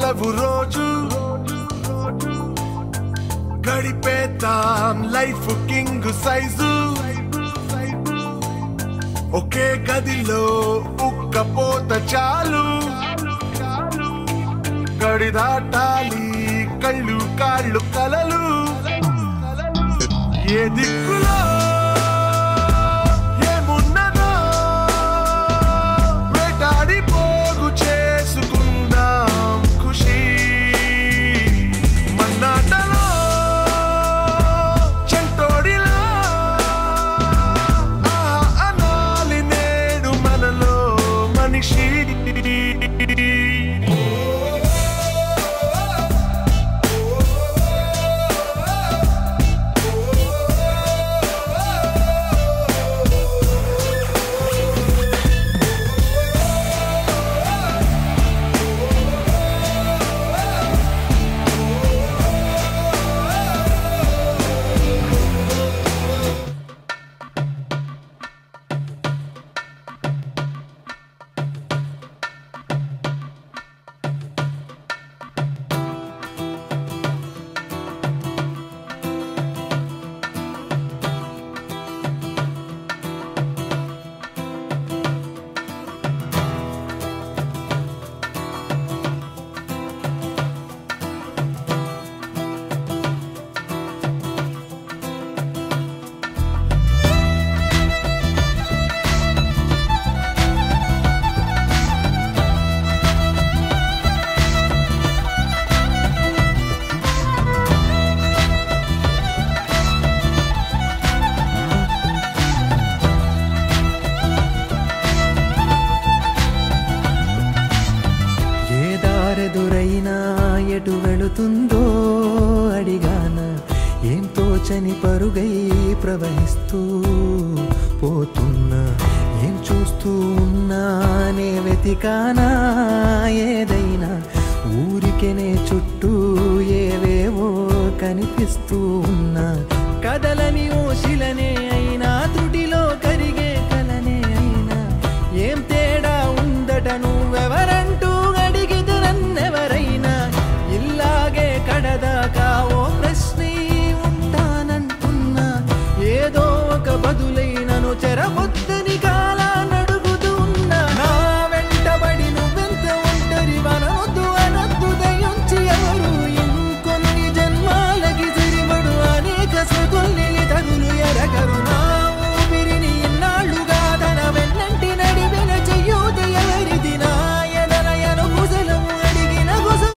సెలవు రోజు గడిపేద్దాం లైఫ్ కింగ్ సైజు ఒకే గదిలో ఉక్కపోత చాలు గడి దాటాలి కళ్ళు కాళ్ళు కలలు ఏ దిక్కులో ఏమున్నదో వేటాడి పోగు చేసుకుందాం ఖుషి మన్నాటలో చెంటోడిలా ఆహా అనాలి నేడు మనలో మనిషి ఏ దారెదురైనా ఎటు వెళుతుందో అడిగాన ఏం తోచని పరుగై ప్రవహిస్తూ పోతున్నా ఏం చూస్తూ ఉన్నానే వెతికానా ఏదైనా ఊరికెనే చుట్టూ ఏవేవో కనిపిస్తూ ఉన్నా